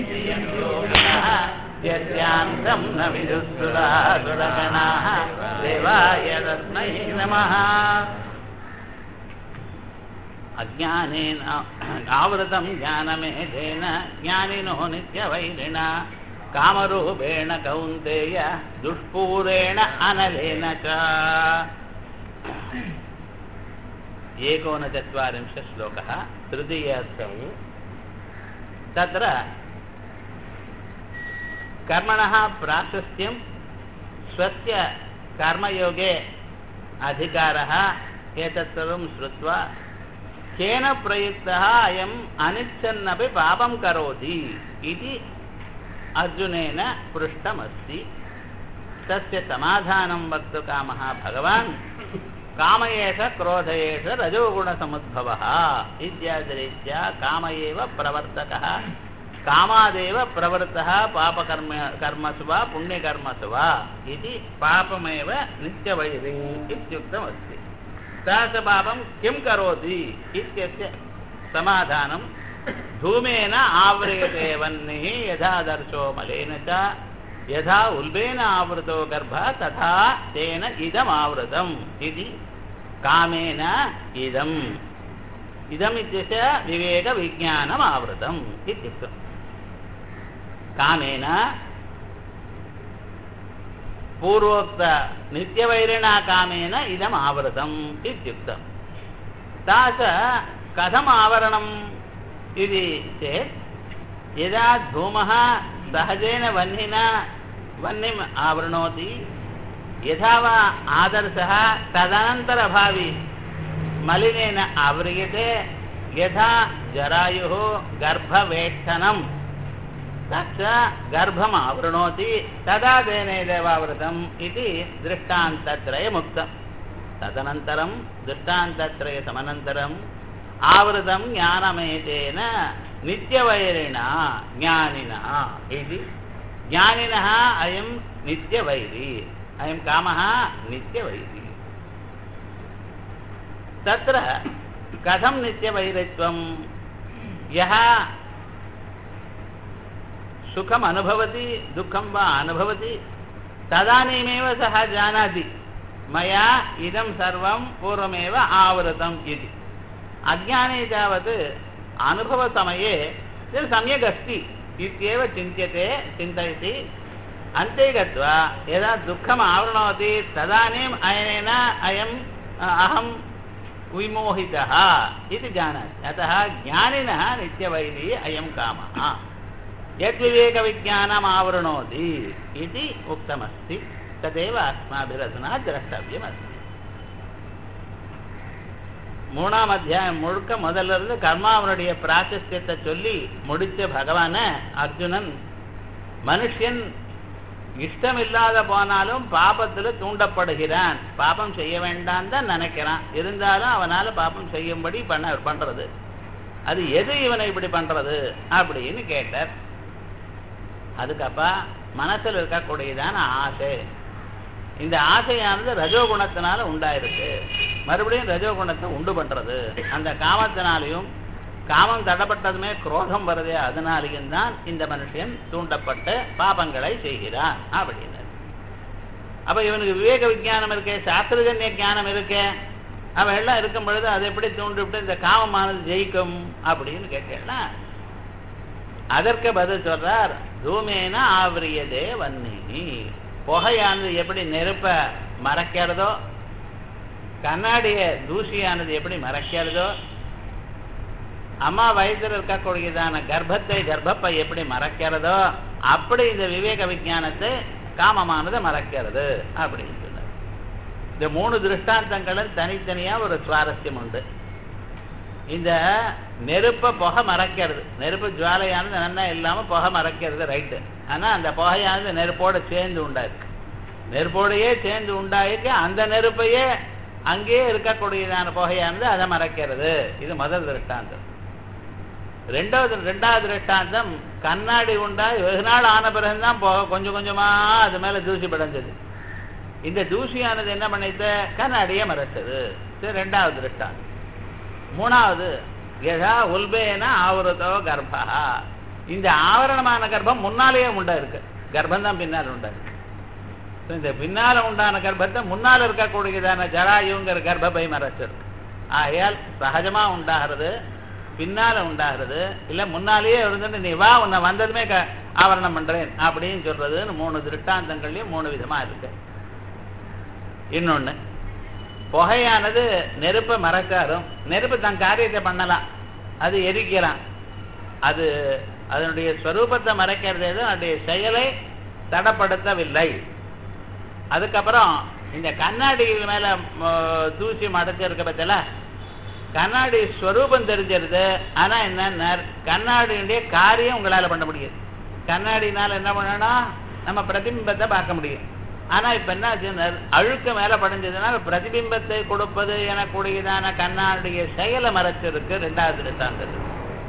यस्यान्तं न विदुःसुरासुरगणाः देवाय तस्मै नमः अज्ञानेन आवृतं ज्ञानमेधेन ज्ञानिनो नित्यवैरिणा कामरूपेण कौन्तेय दुष्पूरेण अनलेन च एकोनचत्वारिंशत् श्लोकः तृतीयस्थं तत्र कर्मणः प्राशस्त्यं स्वस्य कर्मयोगे अधिकारः एतत् सर्वं श्रुत्वा केन प्रयुक्तः अयम् अनिच्छन्नपि पापं करोति इति अर्जुनेन पृष्टमस्ति तस्य समाधानं वक्तुकामः भगवान् काम एष क्रोध एष रजोगुणसमुद्भवः इत्यादिरीत्या काम एव प्रवर्तकः कामादेव प्रवृत्तः पापकर्म कर्मसु वा पुण्यकर्मसु वा इति पापमेव नित्यवैरी इत्युक्तमस्ति सः च पापं किं करोति इत्यस्य समाधानं धूमेन आव्रियते वह्निः यथा दर्शो मलेन च यथा उल्बेन आवृतो गर्भः तथा तेन इदमावृतम् इति कामेन इदम् इदम् इत्यस्य विवेकविज्ञानम् आवृतम् इत्युक्तम् कामेन पूर्वोक्त नित्यवैरिणा कामेन इदम् आवृतम् इत्युक्तम् सा च कथम् आवरणम् इति चेत् यदा धूमः सहजेन वह्निना वह्निम् आवृणोति यथा वा आदर्शः तदनन्तरभावि मलिनेन आव्रियते यथा जरायुः गर्भवेक्षणं तच्च गर्भम् आवृणोति तदा तेनैदेवावृतम् इति दृष्टान्तत्रयमुक्तम् तदनन्तरं दृष्टान्तत्रयसमनन्तरम् आवृतं ज्ञानमेतेन नित्यवैरिणा ज्ञानिनः इति ज्ञानिनः अयं नित्यवैरी अयं कामः नित्यवैरी तत्र कथं नित्यवैरित्वं यः सुखम् अनुभवति दुःखं वा अनुभवति तदानीमेव सः जानाति मया इदं सर्वं पूर्वमेव आवृतम् इति अज्ञाने तावत् अनुभवसमये तत् सम्यक् अस्ति इत्येव चिन्त्यते चिन्तयति अन्ते गत्वा यदा दुःखम् आवृणोति तदानीम् अयनेन अयम् अहं विमोहितः इति जानाति अतः ज्ञानिनः नित्यवैरी अयं कामः यद्विवेकविज्ञानम् आवृणोति इति उक्तमस्ति तदेव अस्माभिरधुना द्रष्टव्यमस्ति மூணாம் அத்தியாயம் முழுக்க முதல்ல இருந்து கர்மாவனுடைய பிராச்சஸ்தியத்தை சொல்லி முடிச்ச பகவான அர்ஜுனன் மனுஷன் இஷ்டம் இல்லாத போனாலும் பாபத்துல தூண்டப்படுகிறான் பாபம் செய்ய வேண்டாம் தான் நினைக்கிறான் இருந்தாலும் அவனால பாபம் செய்யும்படி பண்ண பண்றது அது எது இவனை இப்படி பண்றது அப்படின்னு கேட்டார் அதுக்கப்பா மனசுல இருக்கக்கூடியதான ஆசை இந்த ஆசையானது ரஜோகுணத்தினால உண்டாயிருக்கு மறுபடியும் ரஜோகுணத்தை உண்டு பண்றது அந்த காமத்தினாலையும் காமம் தடப்பட்டதுமே குரோதம் வருதே அதனாலையும் தான் இந்த மனுஷன் தூண்டப்பட்டு பாபங்களை செய்கிறான் அப்படின்னு அப்ப இவனுக்கு விவேக விஜானம் இருக்கே சாஸ்திரஜன்ய ஜானம் இருக்கே அவன் எல்லாம் இருக்கும் பொழுது அதை எப்படி தூண்டிவிட்டு இந்த காமமானது ஜெயிக்கும் அப்படின்னு கேட்டேன்னா அதற்கு பதில் சொல்றார் தூமேன ஆவரியதே வன்னி புகையானது எப்படி நெருப்ப மறைக்கிறதோ கண்ணாடிய தூசியானது எப்படி மறைக்கிறதோ அம்மா வயதில் இருக்கக்கூடியதான கர்ப்பத்தை கர்ப்பப்பை எப்படி மறைக்கிறதோ அப்படி இந்த விவேக விஜானத்தை காமமானது மறைக்கிறது அப்படின்னு சொன்னார் இந்த மூணு திருஷ்டாந்தங்களும் தனித்தனியா ஒரு சுவாரஸ்யம் உண்டு இந்த நெருப்பை புகை மறைக்கிறது நெருப்பு ஜுவாலையானது நல்லா இல்லாம புகை மறைக்கிறது ரைட்டு ஆனா அந்த புகையானது நெருப்போட சேர்ந்து உண்டாயிருக்கு நெருப்போடையே சேர்ந்து உண்டாயிருக்கு அந்த நெருப்பையே அங்கேயே இருக்கக்கூடியதான புகையானது அதை மறைக்கிறது இது முதல் திருஷ்டாந்தம் ரெண்டாவது ரெண்டாவது திருஷ்டாந்தம் கண்ணாடி உண்டாய் வெகு நாள் ஆன பிறகுதான் புகை கொஞ்சம் கொஞ்சமா அது மேல தூசி படைஞ்சது இந்த தூசியானது என்ன பண்ணிட்டு கண்ணாடியே மறைச்சது இது ரெண்டாவது திருஷ்டாந்தம் மூணாவது யதா உல்பேன ஆவருதோ கர்ப்பா இந்த ஆவரணமான கர்ப்பம் முன்னாலேயே உண்டா இருக்கு கர்ப்பம் தான் பின்னால் உண்டா இருக்கு So, இந்த பின்னால உண்டான கர்ப்பத்தை முன்னால் இருக்கக்கூடியதான ஜராயுங்கிற கர்ப்பப்பை மறைச்சிருக்கு ஆகையால் சகஜமா உண்டாகிறது பின்னால உண்டாகிறது இல்ல முன்னாலேயே இருந்துட்டு நீ வா உன்னை வந்ததுமே க ஆவரணம் பண்றேன் அப்படின்னு சொல்றதுன்னு மூணு திருஷ்டாந்தங்கள்லயும் மூணு விதமா இருக்கு இன்னொன்னு புகையானது நெருப்பை மறைச்சாலும் நெருப்பு தன் காரியத்தை பண்ணலாம் அது எரிக்கலாம் அது அதனுடைய ஸ்வரூபத்தை மறைக்கிறதே தான் அதனுடைய செயலை தடப்படுத்தவில்லை அதுக்கப்புறம் இந்த கண்ணாடிகள் மேல ம, தூசி மடைச்சிருக்க பத்தில கண்ணாடி ஸ்வரூபம் தெரிஞ்சிருது ஆனா என்ன கண்ணாடியுடைய காரியம் உங்களால பண்ண முடியாது கண்ணாடினால என்ன பண்ணணும் நம்ம பிரதிபிம்பத்தை பார்க்க முடியும் ஆனா இப்ப என்ன ஆச்சுன்னா அழுக்கு மேல படிஞ்சதுனால பிரதிபிம்பத்தை கொடுப்பது எனக்கூடியதான கண்ணாடிய செயலை மறைச்சிருக்கு ரெண்டாவது திருஷ்டாந்தத்தில்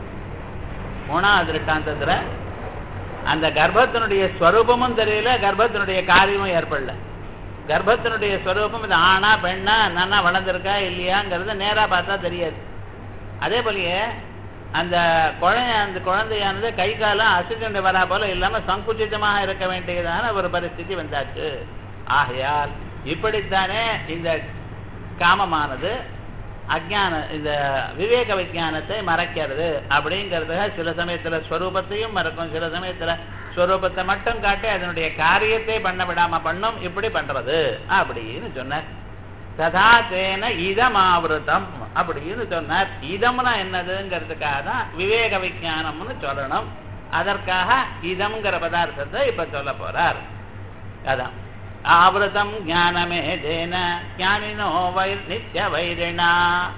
மூணாவது திருஷ்டாந்தத்துல அந்த கர்ப்பத்தினுடைய ஸ்வரூபமும் தெரியல கர்ப்பத்தினுடைய காரியமும் ஏற்படல கர்ப்பத்தினுடைய ஸ்வரூபம் இது ஆணா பெண்ணா நன்னா வளர்ந்துருக்கா இல்லையாங்கிறத நேரா பார்த்தா தெரியாது அதே போலயே அந்த குழந்தை அந்த குழந்தையானது கை காலம் அசிஸ்டண்ட் வரா போல இல்லாம சங்குச்சிதமாக இருக்க வேண்டியதான ஒரு பரிஸ்திதி வந்தாச்சு ஆகையால் இப்படித்தானே இந்த காமமானது அஜான இந்த விவேக விஞ்ஞானத்தை மறைக்கிறது அப்படிங்கிறத சில சமயத்துல ஸ்வரூபத்தையும் மறக்கும் சில சமயத்துல ஸ்வரூபத்தை மட்டும் காட்டி அதனுடைய காரியத்தை பண்ண விடாம பண்ணும் இப்படி பண்றது அப்படின்னு சொன்னார் ததா தேன இதமாவிருத்தம் அப்படின்னு சொன்னார் இதம்னா என்னதுங்கிறதுக்காக தான் விவேக விஞ்ஞானம்னு சொல்லணும் அதற்காக இதம்ங்கிற பதார்த்தத்தை இப்ப சொல்ல போறார் அதான் ஆவிரதம் ஞானமே தேன ஞானினோ வைர் நித்ய வைரிணா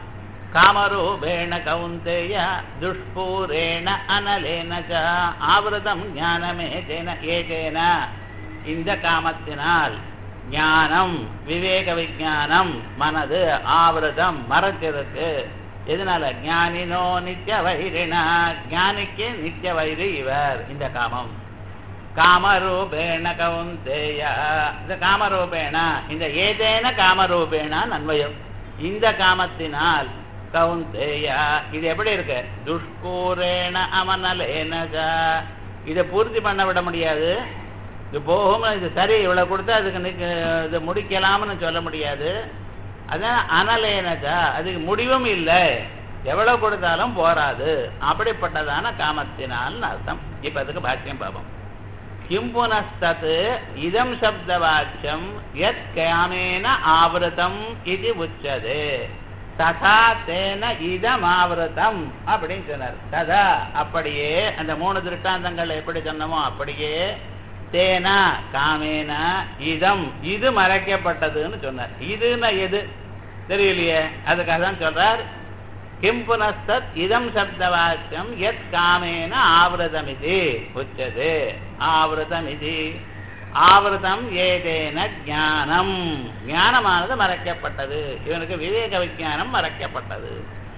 காமரூபேண கௌந்தேய துஷ்பூரேண அனலேன ச ஆவிரதம் ஞானமே தேன ஏதேன இந்த காமத்தினால் ஞானம் விவேக விஞ்ஞானம் மனது ஆவிரதம் மறைச்சிருக்கு எதனால ஞானினோ நித்திய வைரிணா ஞானிக்கு நித்திய வைரி இவர் இந்த காமம் காமரூபேண கவுந்தேய இந்த காமரூபேண இந்த ஏதேன காமரூபேண நன்வயம் இந்த காமத்தினால் கவுந்தேய இது எப்படி இருக்கு துஷ்கூரேண அமனலேன இதை பூர்த்தி பண்ண விட முடியாது இது போகும் இது சரி இவ்வளவு கொடுத்தா அதுக்கு நிக்க- இது முடிக்கலாம்னு சொல்ல முடியாது அதான் அனலேனஜா அதுக்கு முடிவும் இல்லை எவ்வளவு கொடுத்தாலும் போராது அப்படிப்பட்டதான காமத்தினால்னு அர்த்தம் இப்ப அதுக்கு பாக்கியம் பார்ப்போம் கிம் புனஸ்தத் இதம் சப்தவாச்சியம் யத் காமேன ஆவருத்தம் இது உச்சது ததா தேன இதம் ஆவருத்தம் அப்படின்னு சொன்னார் ததா அப்படியே அந்த மூணு திருஷ்டாந்தங்கள் எப்படி சொன்னமோ அப்படியே தேனா காமேன இதம் இது மறைக்கப்பட்டதுன்னு சொன்னார் இதுன்னா எது தெரியலையே அதுக்காக தான் சொல்றார் கிம் புனஸ்தத் இதம் சப்தவாக்கியம் எத் காமேன ஆவிரதமிதி உச்சது ஆவிரதமிதி ஆவிரதம் ஏதேன ஞானம் ஞானமானது மறைக்கப்பட்டது இவனுக்கு விவேக விஞ்ஞானம் மறைக்கப்பட்டது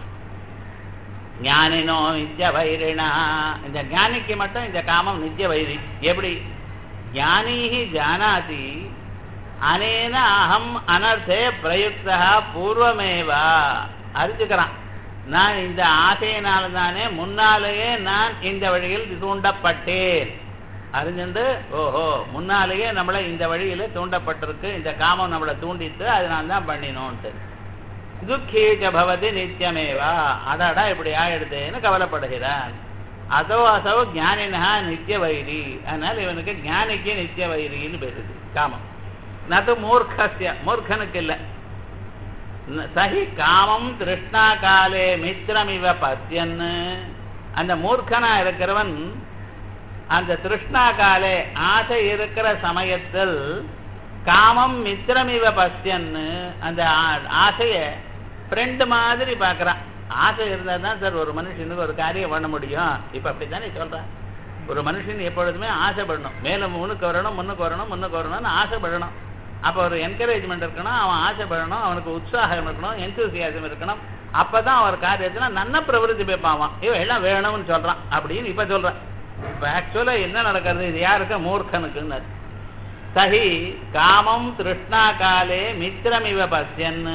ஞானினோ நித்திய வைரிணா இந்த ஞானிக்கு மட்டும் இந்த காமம் நித்திய வைரி எப்படி ஞானீஹி ஜானாதி அனேன அகம் அனர்த்தே பிரயுக்தா பூர்வமேவா அறிஞ்சுக்கிறான் நான் இந்த ஆசையினால தானே முன்னாலேயே நான் இந்த வழியில் தூண்டப்பட்டேன் அறிஞ்சுண்டு ஓஹோ முன்னாலேயே நம்மளை இந்த வழியில தூண்டப்பட்டிருக்கு இந்த காமம் நம்மளை தூண்டித்து அதனால தான் பண்ணினோன்ட்டு துக்கீச்ச பவதி நித்தியமேவா அடாடா இப்படி ஆயிடுதேன்னு கவலைப்படுகிறான் அதோ அசோ ஞானினா நித்திய வைரி அதனால இவனுக்கு ஞானிக்கு நித்திய வைரின்னு பேசுது காமம் நது மூர்க்கசிய மூர்க்கனுக்கு இல்லை ந- சஹி காமம் திருஷ்ணா காலே மித்திரமிவ பத்தியன்னு அந்த மூர்க்கனா இருக்கிறவன் அந்த திருஷ்ணா காலே ஆசை இருக்கிற சமயத்தில் காமம் மித்திரமிவ பசியன்னு அந்த ஆ- ஆசைய ஃப்ரெண்டு மாதிரி பார்க்கறான் ஆசை இருந்தா தான் சார் ஒரு மனுஷனுக்கு ஒரு காரியம் பண்ண முடியும் இப்ப அப்படித்தானே சொல்றேன் ஒரு மனுஷன் எப்பொழுதுமே ஆசைப்படணும் மேலும் முன்னுக்கு வரணும் முன்னுக்கு வரணும் முன்னுக்கு வரணும்னு ஆசைப்படணும் அப்போ ஒரு என்கரேஜ்மெண்ட் இருக்கணும் அவன் ஆசைப்படணும் அவனுக்கு உற்சாகம் இருக்கணும் எந்தூசியாசம் இருக்கணும் அப்பதான் அவர் காரியத்துல நன்ன பிரவருத்தி பேப்பாவான் இவன் எல்லாம் வேணும்னு சொல்றான் அப்படின்னு இப்ப சொல்றான் இப்ப ஆக்சுவலா என்ன நடக்கிறது இது யாருக்கு மூர்க்கனுக்குன்னு சஹி காமம் திருஷ்ணா காலே மித்திரமிவ பசியன்னு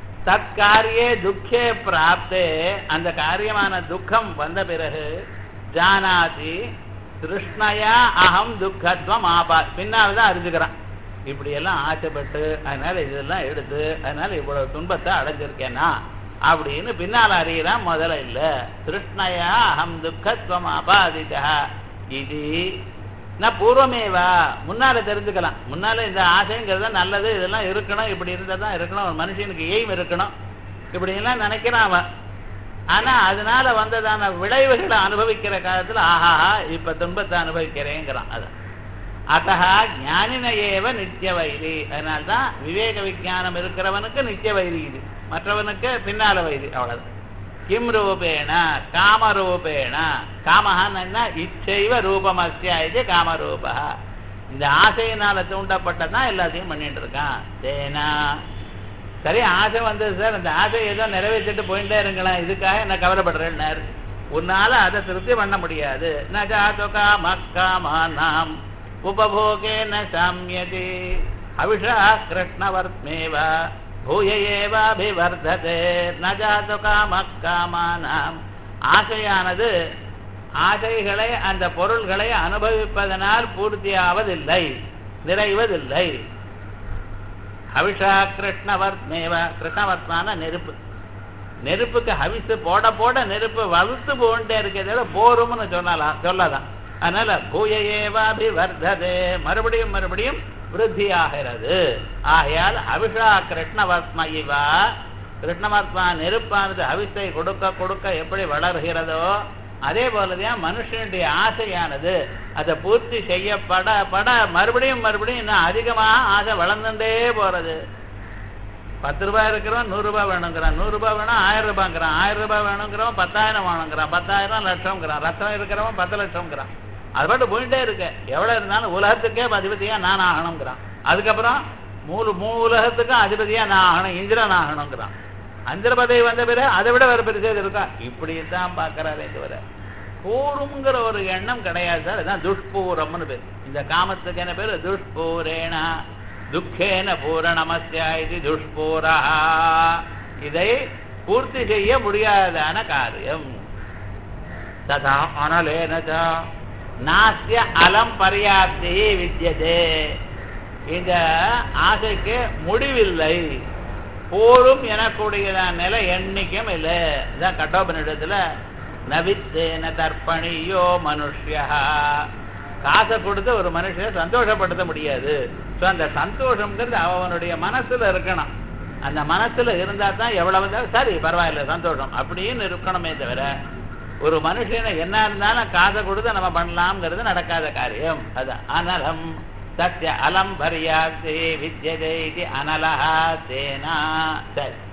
தற்காரியே துக்கே பிராப்தே அந்த காரியமான துக்கம் வந்த பிறகு ஜானாதி திருஷ்ணயா அகம் துக்கத்வம் ஆபா பின்னால் தான் அறிஞ்சுக்கிறான் இப்படி எல்லாம் ஆசைப்பட்டு அதனால இதெல்லாம் எடுத்து அதனால இவ்வளவு துன்பத்தை அடைஞ்சிருக்கேனா அப்படின்னு பின்னால் அறிகிறான் முதல்ல இல்ல திருஷ்ணயா அகம் துக்கத்வம் அபாதிதா இது நான் பூர்வமேவா முன்னால தெரிஞ்சுக்கலாம் முன்னால இந்த ஆசைங்கிறது நல்லது இதெல்லாம் இருக்கணும் இப்படி இருந்தா தான் இருக்கணும் ஒரு மனுஷனுக்கு எய்ம் இருக்கணும் இப்படி எல்லாம் நினைக்கிறான் அவன் ஆனா அதனால வந்ததான விளைவுகளை அனுபவிக்கிற காலத்துல ஆஹாஹா இப்ப துன்பத்தை அனுபவிக்கிறேங்கிறான் அதான் அத்தா ஞானின ஏவ நித்திய வைரி அதனால்தான் விவேக விஞ்ஞானம் இருக்கிறவனுக்கு நித்திய வைரி இது மற்றவனுக்கு பின்னால வைரி அவ்வளவுதான் கிம் ரூபேண காமரூபேண காமஹான்னு என்ன இச்சைவ ரூபமஸ்யா இது காமரூபா இந்த ஆசையினால தூண்டப்பட்டதான் எல்லாத்தையும் பண்ணிட்டு இருக்கான் தேனா சரி ஆசை வந்தது சார் அந்த ஆசை ஏதோ நிறைவேற்றிட்டு போயிட்டே இருங்களேன் இதுக்காக என்ன கவலைப்படுறேன்னார் உன்னால அதை திருப்தி பண்ண முடியாது ந ஜாது காமக்காமானாம் உபபோகேன சாமியதி அவிஷா கிருஷ்ணவர்த்மேவ பூய ஏவாபிவர்ததே ந ஜாது காமக்காமானாம் ஆசையானது ஆசைகளை அந்த பொருள்களை அனுபவிப்பதனால் பூர்த்தியாவதில்லை நிறைவதில்லை ஹவிஷா கிருஷ்ணவர்த்மேவ கிருஷ்ணவர்த்மான நெருப்பு நெருப்புக்கு ஹவிசு போட போட நெருப்பு வலுத்து போண்டே இருக்கிறத போரும்னு சொல்லலாம் சொல்லலாம் அதனால பூயேவாபிவர்ததே மறுபடியும் மறுபடியும் விருத்தியாகிறது ஆகையால் அவிஷா கிருஷ்ணவர்த்ம இவா கிருஷ்ணவர்த்மா நெருப்பானது அவிசை கொடுக்க கொடுக்க எப்படி வளர்கிறதோ அதே போலதான் மனுஷனுடைய ஆசையானது அதை பூர்த்தி செய்யப்பட பட மறுபடியும் மறுபடியும் இன்னும் அதிகமாக ஆசை வளர்ந்துட்டே போறது பத்து ரூபாய் இருக்கிறவன் நூறு ரூபாய் வேணுங்கிறான் நூறு ரூபாய் வேணும் ஆயிரம் ரூபாய்ங்கிறான் ஆயிரம் ரூபாய் வேணுங்கிறவன் பத்தாயிரம் வேணுங்கிறான் பத்தாயிரம் லட்சம்ங்கிறான் ரத்தம் இருக்கிறவன் பத்து லட்சம்ங்கிறான் அது பாட்டு போயிட்டே இருக்கு எவ்வளவு இருந்தாலும் உலகத்துக்கே அதிபதியா நான் ஆகணுங்கிறான் அதுக்கப்புறம் மூணு மூணு உலகத்துக்கும் அதிபதியா நான் ஆகணும் இந்திரன் ஆகணுங்கிறான் அந்திர பதவி வந்த பிறகு அதை விட வேற பெருசு இருக்கா இப்படி தான் பார்க்கறாரே தவிர பூருங்கிற ஒரு எண்ணம் கிடையாது சார் இதுதான் துஷ்பூரம்னு பேர் இந்த காமத்துக்கு என்ன பேரு துஷ்பூரேனா துக்கேன பூரணமஸ்யா இது துஷ்பூரா இதை பூர்த்தி செய்ய முடியாதான காரியம் ததா அனலேன நாஸ்ய அலம் பரியாப்தி வித்தியதே இந்த ஆசைக்கு முடிவில்லை போரும் எனக்கூடியதான நிலை என்னைக்கும் இல்லை இதான் கட்டோபனிடத்துல நவித்தேன தர்ப்பணியோ மனுஷ்யா காசை கொடுத்து ஒரு மனுஷனை சந்தோஷப்படுத்த முடியாது ஸோ அந்த சந்தோஷம்ங்கிறது அவனுடைய மனசுல இருக்கணும் அந்த மனசுல இருந்தா தான் எவ்வளவு தான் சரி பரவாயில்ல சந்தோஷம் அப்படின்னு இருக்கணுமே தவிர ஒரு மனுஷனை என்ன இருந்தாலும் காசை கொடுத்து நம்ம பண்ணலாம்ங்கிறது நடக்காத காரியம் அது அனலம் சத்ய அலம் பரியாசே வித்யதே இது அனலஹா தேனா சரி